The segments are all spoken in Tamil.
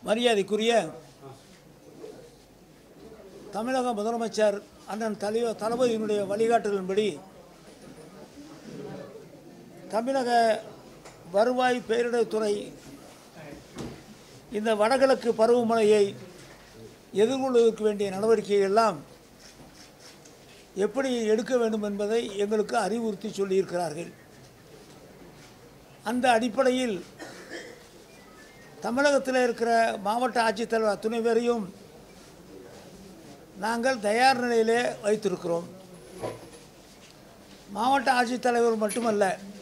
மரியாதைக்குரிய தமிழக முதலமைச்சர் அண்ணன் தலைவ தளபதியினுடைய வழிகாட்டுதலின்படி தமிழக வருவாய் பேரிடர்துறை இந்த வடகிழக்கு பருவமழையை எதிர்கொள்வதற்கு வேண்டிய நடவடிக்கைகள் எல்லாம் எப்படி எடுக்க வேண்டும் என்பதை எங்களுக்கு அறிவுறுத்தி சொல்லியிருக்கிறார்கள் அந்த அடிப்படையில் தமிழகத்தில் இருக்கிற மாவட்ட ஆட்சித்தலைவர் அத்துணை பேரையும் நாங்கள் தயார் நிலையிலே வைத்திருக்கிறோம் மாவட்ட ஆட்சித்தலைவர் மட்டுமல்ல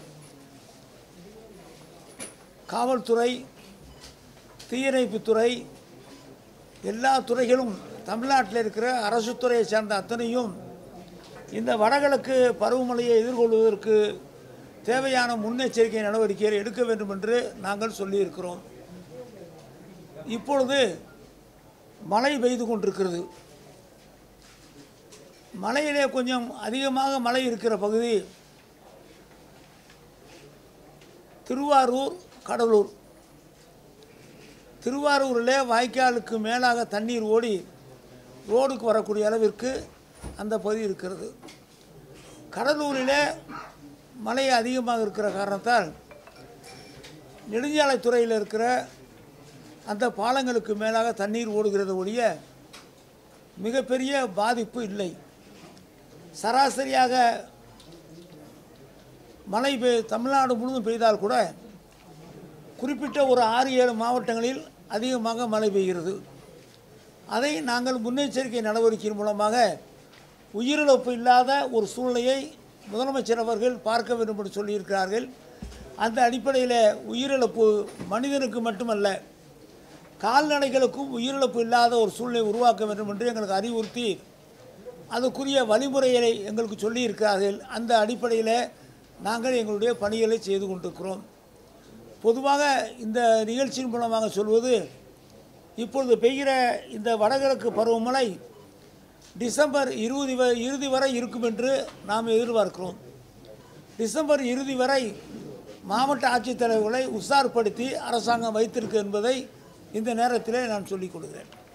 காவல்துறை தீயணைப்புத்துறை எல்லா துறைகளும் தமிழ்நாட்டில் இருக்கிற அரசு துறையை சார்ந்த அத்தனையும் இந்த வடகிழக்கு பருவமழையை எதிர்கொள்வதற்கு தேவையான முன்னெச்சரிக்கை நடவடிக்கைகள் எடுக்க வேண்டும் என்று நாங்கள் சொல்லியிருக்கிறோம் இப்பொழுது மழை பெய்து கொண்டிருக்கிறது மலையிலே கொஞ்சம் அதிகமாக மழை இருக்கிற பகுதி திருவாரூர் கடலூர் திருவாரூரில் வாய்க்காலுக்கு மேலாக தண்ணீர் ஓடி ரோடுக்கு வரக்கூடிய அளவிற்கு அந்த பகுதி இருக்கிறது கடலூரில் மழை அதிகமாக இருக்கிற காரணத்தால் நெடுஞ்சாலைத்துறையில் இருக்கிற அந்த பாலங்களுக்கு மேலாக தண்ணீர் ஓடுகிறது ஒழிய மிகப்பெரிய பாதிப்பு இல்லை சராசரியாக மழை பெய் தமிழ்நாடு முழுவதும் பெய்தால் கூட குறிப்பிட்ட ஒரு ஆறு ஏழு மாவட்டங்களில் அதிகமாக மழை பெய்கிறது அதை நாங்கள் முன்னெச்சரிக்கை நடவடிக்கையின் மூலமாக உயிரிழப்பு இல்லாத ஒரு சூழ்நிலையை முதலமைச்சர் அவர்கள் பார்க்க வேண்டும் என்று சொல்லியிருக்கிறார்கள் அந்த அடிப்படையில் உயிரிழப்பு மனிதனுக்கு மட்டுமல்ல கால்நடைகளுக்கும் உயிரிழப்பு இல்லாத ஒரு சூழ்நிலை உருவாக்க வேண்டும் என்று எங்களுக்கு அறிவுறுத்தி அதுக்குரிய வழிமுறைகளை எங்களுக்கு சொல்லியிருக்கிறார்கள் அந்த அடிப்படையில் நாங்கள் எங்களுடைய பணிகளை செய்து கொண்டிருக்கிறோம் பொதுவாக இந்த நிகழ்ச்சியின் மூலமாக சொல்வது இப்பொழுது பெய்கிற இந்த வடகிழக்கு பருவமழை டிசம்பர் இருபது வ இறுதி வரை இருக்கும் என்று நாம் எதிர்பார்க்கிறோம் டிசம்பர் இறுதி வரை மாவட்ட ஆட்சித்தலைவர்களை உஷார்படுத்தி அரசாங்கம் வைத்திருக்கு என்பதை இந்த நேரத்திலே நான் சொல்லிக் கொடுக்கிறேன்